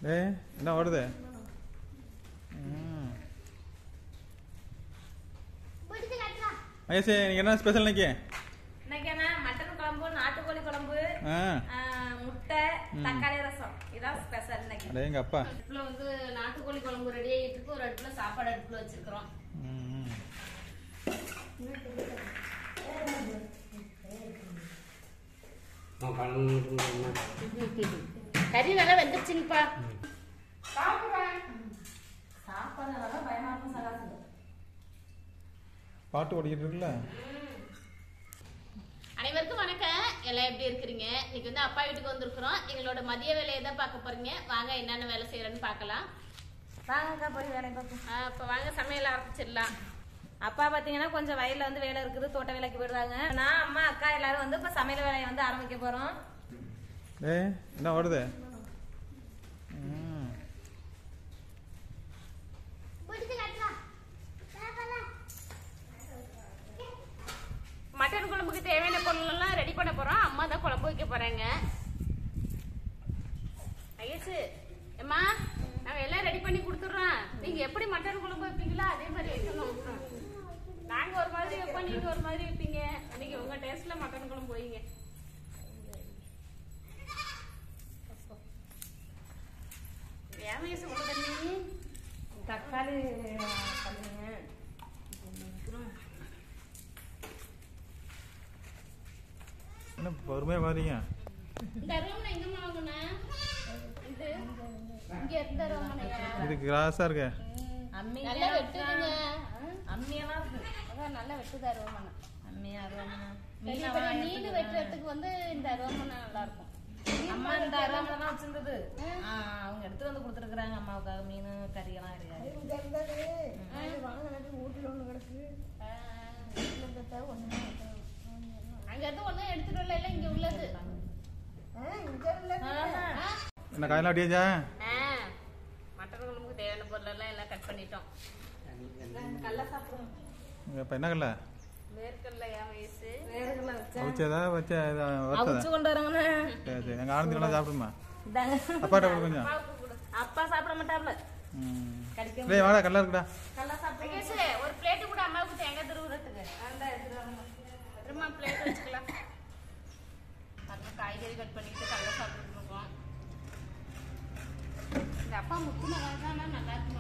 ஏய் என்ன ஓடுது ம். மகேஷ் இன்னைக்கு என்ன ஸ்பெஷல் இன்னைக்கு இன்னைக்கு என்ன மட்டன் குழம்பு நாட்டுக்கோழி குழம்பு ஆ ஆ, முட்டை தக்காளி ரசம் இதான் ஸ்பெஷல் இன்னைக்கு அடே எங்க அப்பா அடுப்புல வந்து நாட்டுக்கோழி குழம்பு ரெடி ஆகிட்டு இருக்கு ஒரு அடுப்புல சாப்பாடு அடுப்புல வச்சிருக்கிறோம் ம், ம். கறி வேலை வெந்துருச்சுங்கப்பா சாப்பாடு நல்லா பயமா இருக்கும் சகாசு பாட்டு ஓடிக்கிட்டு இருக்குல்ல அனைவருக்கும் வணக்கம் எல்லாம் எப்படி இருக்கிறீங்க இன்னைக்கு வந்து அப்பா வீட்டுக்கு வந்திருக்கிறோம் எங்களோட மதிய வேலையை தான் பார்க்க போறீங்க வாங்க என்னென்ன வேலை செய்யறேன்னு பார்க்கலாம் வாங்கக்கா போய் வேலை பார்ப்போம் ஆ, இப்ப வாங்க சமையல் ஆரம்பிச்சிடலாம் அப்பா பாத்தீங்கன்னா கொஞ்சம் வயல்ல வந்து வேலை இருக்குது தோட்ட வேலைக்கு போயிடுறாங்க நான் அம்மா அக்கா எல்லாரும் வந்து இப்ப சமையல் வேலையை வந்து ஆரம்பிக்க போறோம் ஏய் என்ன ஓடுது ம். மட்டன் குழம்புக்கு தேவையான பொருள் எல்லாம் ரெடி பண்ண போறோம் அம்மா தான் குழம்பு வைக்க போறாங்க ஐயசு அம்மா நாங்க எல்லாம் ரெடி பண்ணி கொடுத்துட்றோம் நீங்க எப்படி மட்டன் குழம்பு வைப்பீங்களோ அதே மாதிரி வைக்கணும் நாங்க ஒரு மாதிரி வைப்போம் நீங்க ஒரு மாதிரி வைப்பீங்க இன்னைக்கு உங்க டேஸ்ட்ல மட்டன் குழம்பு வைங்க ஏன் வயசு உள்ள தண்ணி தக்காளி பண்ணுங்க என்ன பொறுமையா பாருங்க இந்த ரூம்ல எங்கம்மா வாங்கின இது இங்க இருந்த ரூம்லையா இது கிராஸா இருக்கு அம்மி நல்லா வெட்டுதுங்க அம்மியெல்லாம் இருக்கு அதான் நல்லா வெட்டுதா ரோமனா அம்மியா அருவாமனா பெரிய பெரிய நீடு வெட்டுறதுக்கு வந்து இந்த ரோமனா நல்லா இருக்கும் அம்மா இந்த அருவாமனை தான் வச்சிருந்தது ஆ, அவங்க எடுத்து வந்து கொடுத்துருக்குறாங்க அம்மாவுக்காக மீன் கறியெல்லாம் இருக்காது அங்க இருந்து ஒண்ணும் எடுத்துட்டு வரல இல்ல இங்க உள்ளது ஆ? என்ன காயெல்லாம் அடியாச்சா ஆ. மட்டன் குழம்புக்கு தேவையான பொருள் எல்லாம் எல்லாம் கட் பண்ணிட்டோம் கல்ல சாப்பிடுவோம் இப்போ என்ன கல்ல வேர்க்கல்ல என் வயசு அவிச்சதா வச்சா இதா அவிச்சு வறுத்ததா கொண்டு வராங்கண்ணா சரி சரி எங்கள் ஆனந்தி வேணா சாப்பிடுமா இந்தாங்க அப்பாட்ட கொடு கொஞ்சம் அப்பாவுக்கு கொடு. அப்பா சாப்பிட மாட்டார்ல ம். கடிக்க டேய் வாடா கல்லா இருக்குடா நல்லா சாப்பிட மகேஷ், ஒரு பிளேட் கூட அம்மாவுக்கு தேங்காய் துருவுறதுக்கு திரும்ப பிளேட் வச்சுக்கலாம் அப்புறம் காய்கறி கட் பண்ணிட்டு கடலை சாப்பிட்டு இருக்கோம் இந்த அப்பா முத்து நல்லா தான் நல்லா இருக்குமா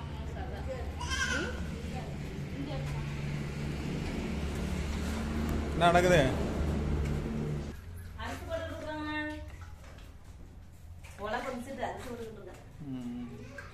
என்ன நடக்குது அரிசி போட்டு கொடுக்குறாங்கண்ணா உலை கொஞ்சிட்டு அரிசி போட்டு கொடுக்குறாங்க ம்.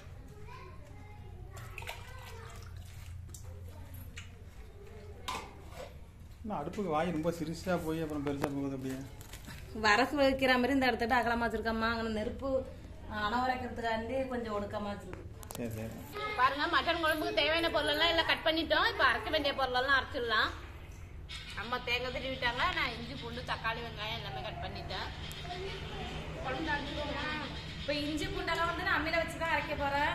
என்ன அடுப்புக்கு வாய் ரொம்ப சிறுசா போய் அப்புறம் பெருசா போகுது அப்படியே வரசு வைக்கிற மாதிரி இந்த இடத்துல அகலமா வச்சிருக்கம்மா அங்கே நெருப்பு அணவரைக்கிறதுக்காண்டி கொஞ்சம் ஒடுக்கமா வச்சிருக்கு சரி சரி பாருங்க மட்டன் குழம்புக்கு தேவையான பொருள் எல்லாம் எல்லாம் கட் பண்ணிட்டோம் இப்போ அரைக்க வேண்டிய பொருள் எல்லாம் அரைச்சிடலாம் அம்மா தேங்காய் திருவி விட்டாங்க நான் இஞ்சி பூண்டு தக்காளி வெங்காயம் எல்லாமே கட் பண்ணிட்டேன் குழம்பு அரைச்சிக்கோங்க இப்போ இஞ்சி பூண்டெல்லாம் வந்து நான் அம்மியில வச்சு தான் அரைக்க போறேன்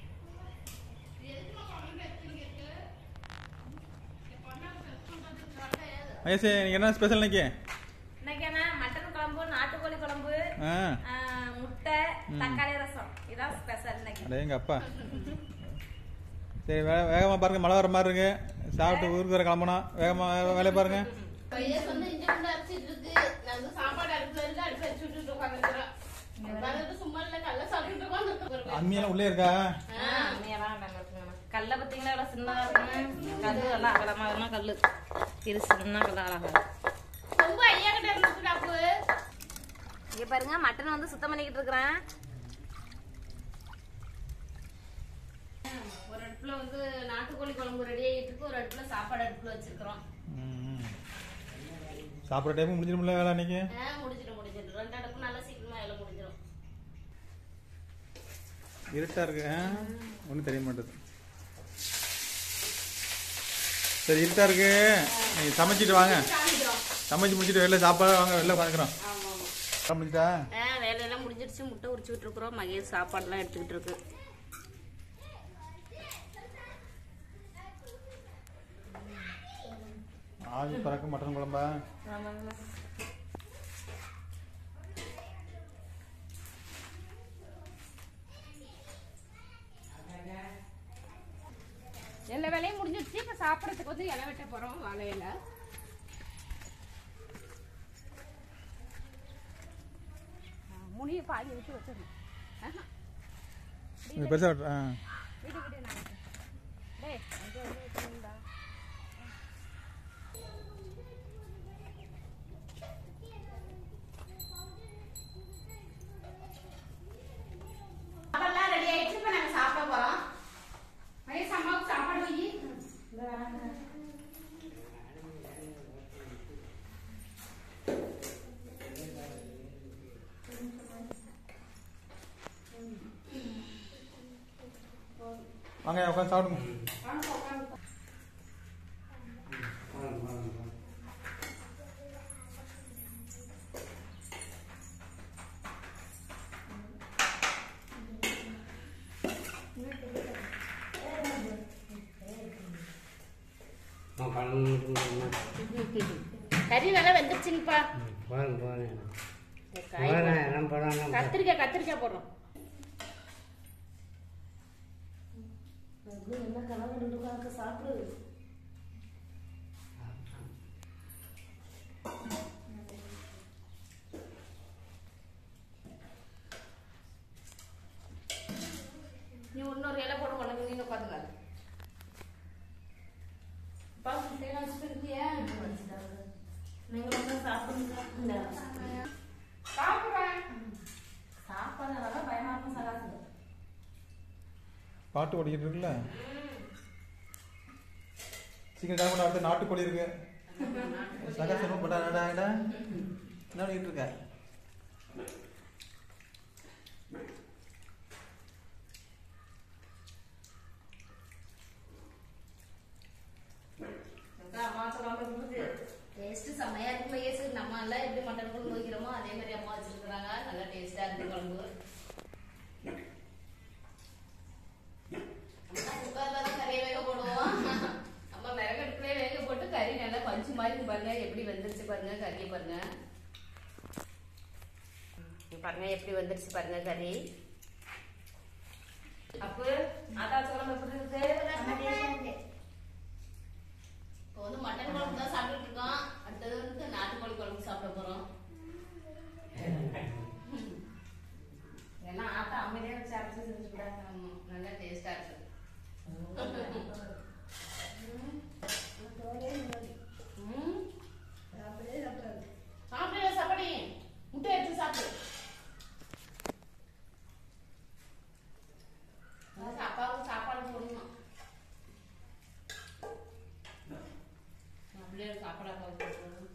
மகேஷ் இன்னைக்கு என்ன ஸ்பெஷல் இன்னைக்கு இன்னைக்கு என்ன மட்டன் குழம்பு நாட்டுக்கோழி குழம்பு ஆ ஆ, முட்டை தக்காளி ரசம் இதான் ஸ்பெஷல் இன்னைக்கு அடே எங்க அப்பா சரி வே வேகமாக பாருங்க மழை வர மாதிரி இருக்கு சாப்பிட்டு ஊருக்கு வர கிளம்பணும் வேகமாக வே- வேலையை பாருங்க பையன் வந்து இஞ்சி பூண்டு அரைச்சிட்டு இருக்கு நான் வந்து சாப்பாடு அடுப்புல இருந்து அடுப்பு வச்சு விட்டுட்டு உட்காந்துருக்கிறேன் உட்காந்துட்டு சும்மா இல்லை கல்ல சாப்பிட்டு உட்காந்துருக்கோம் அம்மியெல்லாம் உள்ளே இருக்கா ஆ, அம்மியெல்லாம் நல்லா இருக்குங்கண்ணா. கல்லை பார்த்தீங்களா எவ்வளோ சின்னதா இருக்குன்னு கல்லு நல்லா அகலமா இருக்குன்னா கல்லு இது சின்ன கல்லு அழகா இருக்கு. ரொம்ப ஐயா கிட்ட இருந்துச்சு டாப்பு இங்க பாருங்க மட்டன் வந்து சுத்தம் பண்ணிக்கிட்டு இருக்கிறேன் ஒரு அடுப்புல வந்து நாட்டுக்கோழி குழம்பு ரெடி ஆகிட்டு இருக்கு ஒரு அடுப்புல சாப்பாடு அடுப்புல வச்சிருக்கிறோம் ம். சாப்பிட்ற டைம் முடிஞ்சிடும்ல வேலை அன்னைக்கு ஆ, முடிஞ்சிடும் முடிஞ்சிடும் ரெண்டு அடுப்பு நல்லா சீக்கிரமா எல்லாம் முடிஞ்சிடும் இருட்டா இருக்கு ஒன்றும் தெரிய மாட்டேது சரி இருட்டா இருக்கு நீ சமைச்சிட்டு வாங்க காமிக்கிறோம் சமைச்சு முடிச்சிட்டு வெளில சாப்பாடு வாங்க வெளில உட்காந்துக்கிறோம் ஆமா ஆமா முடிச்சிட்டா ஆ, வேலையெல்லாம் முடிஞ்சிருச்சு முட்டை உரிச்சுட்டு இருக்கிறோம் மகேஷ் சாப்பாடுலாம் எடுத்துக்கிட்டு இருக்கு ஆவி பறக்க மட்டன் குழம்பா சாப்பிடறதுக்கு வந்து இலை வெட்ட போறோம் வாழை இலை ஆ, முனியை பாதி விட்டு வச்சிடணும் ஆஹா. இது பெருசாக வெட்டு- ஆ விடு விடு நான் வெட்டுறேன். டேய் அங்கே வந்து வைக்கணும்டா சாப்பாடுலாம் ரெடி ஆயிடுச்சு இப்போ நாங்கள் சாப்பிட போகிறோம் மகேஷ் அம்மாவுக்கு சாப்பாடு வை வாங்க உட்காந்து சாப்பிடுங்க கறி நல்லா வெந்துருச்சுங்கப்பா போதும் போதும் இந்த காய் போதும் எல்லாம் போதும் கத்திரிக்காய் கத்திரிக்காய் போடுறோம் என்ன கலந்து சாப்பிடு நீ இன்னொரு இலை போட உனக்கு நீங்க உட்காந்துங்க பாப்பா தேங்காய் வச்சுட்டு இருக்கியா நீங்க வந்து சாப்பிடுங்க சாப்பிடுறேன் சாப்பாடு பயமா இருக்கும் சகாசு பாட்டு ஓடிக்கிட்டு இருக்குல்ல சீக்கிரம் டைம் அடுத்து நாட்டுக்கோழி இருக்கு சகா சொல்ல போட்டா என்ன பண்ணிட்டு இருக்க அம்மா சொல்லாம இருந்தது டேஸ்ட் செம்மையா இருக்கு மகேஷ் நம்ம எல்லாம் எப்படி மட்டன் குழம்பு வைக்கிறோமோ அதே மாதிரி அம்மா வச்சிருக்காங்க நல்லா டேஸ்டா இருக்கு குழம்பு அம்மா குக்கர்ல தான் கறியை வேக போடுவோம் அம்மா விறகு அடுப்புலயே வேக போட்டு கறி நல்லா பஞ்சு மாதிரி இருக்கு பாருங்க எப்படி வெந்துருச்சு பாருங்க கறியை பாருங்க இங்க பாருங்க எப்படி வந்துருச்சு பாருங்க கறி அப்ப ஆத்தா சொல்லாம எப்படி இருக்கு இப்போ வந்து மட்டன் குழம்பு தான் சாப்பிட்டுட்டு இருக்கோம் அடுத்தது வந்து நாட்டுக்கோழி குழம்பு சாப்பிட போறோம் ஏன்னா ஆத்தா அமைதியா வச்சு அரைச்சு செஞ்சுக்கூடாது ஆமா, நல்லா டேஸ்டா இருக்கு ம். சாப்பிடு சாப்பாடு முட்டை எடுத்து சாப்பிடு அதாவது அப்பாவுக்கு சாப்பாடு போடணும் அப்படியே சாப்பாடு அப்பாவுக்கு போடணும்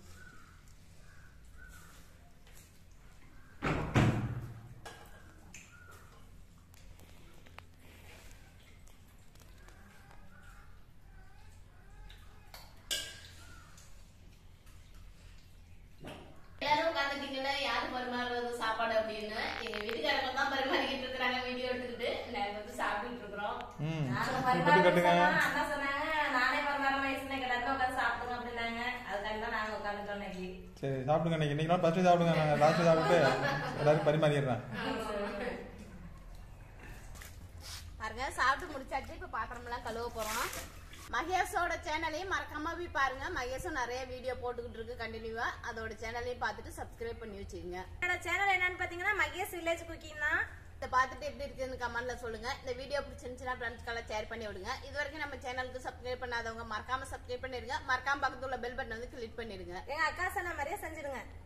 எல்லாரும் உட்காந்துட்டீங்கல்ல யாரு பரிமாறுறது சாப்பாடு அப்படின்னு எங்க வீட்டுக்காரங்க தான் பரிமாறிக்கிட்டு இருக்கிறாங்க வீடியோ எடுத்துக்கிட்டு நாங்க வந்து சாப்பிட்டுட்டு இருக்கிறோம் ம் நாங்க இப்படி பரிமாற கட்டுங்க சொன்னா அண்ணா சொன்னாங்க நானே பரிமாற வயசுல எல்லாத்தையும் உட்காந்து சாப்பிடுங்க அப்படின்னாங்க அதுக்காக தான் நாங்க உட்காந்துட்டோம் இன்னைக்கு சரி சாப்பிடுங்க இன்னைக்கு இன்னைக்கு நாள் ஃபஸ்ட்டு சாப்பிடுங்க நாங்கள் லாஸ்ட்டு சாப்பிட்டு எல்லாருக்கும் பரிமாறிடுறேன் பாருங்க சாப்பிட்டு முடிச்சாச்சு இப்ப பாத்திரம் எல்லாம் கழுவ போறோம் மகேஷோட சேனலையும் மறக்காம போய் பாருங்க மகேஷும் நிறைய வீடியோ போட்டுக்கிட்டு இருக்கு கண்டினியூவா அதோட சேனலையும் பார்த்துட்டு சப்ஸ்கிரைப் பண்ணி வச்சுக்கோங்க என்னோட சேனல் என்னன்னு பாத்தீங்கன்னா மகேஷ் வில்லேஜ் குக்கிங் தான் இதை பார்த்துட்டு எப்படி இருக்குன்னு கமெண்ட்ல சொல்லுங்க இந்த வீடியோ பிடிச்சிருந்துச்சுன்னா ஃப்ரெண்ட்ஸ்க்கெல்லாம் ஷேர் பண்ணி விடுங்க இது வரைக்கும் நம்ம சேனலுக்கு சப்ஸ்கிரைப் பண்ணாதவங்க மறக்காம சப்ஸ்கிரைப் பண்ணிருங்க மறக்காம பக்கத்துல உள்ள பெல் பட்டன் வந்து கிளிக் பண்ணிருங்க எங்க அக்கா சொன்ன மாதிரியே செஞ்சிடுங்க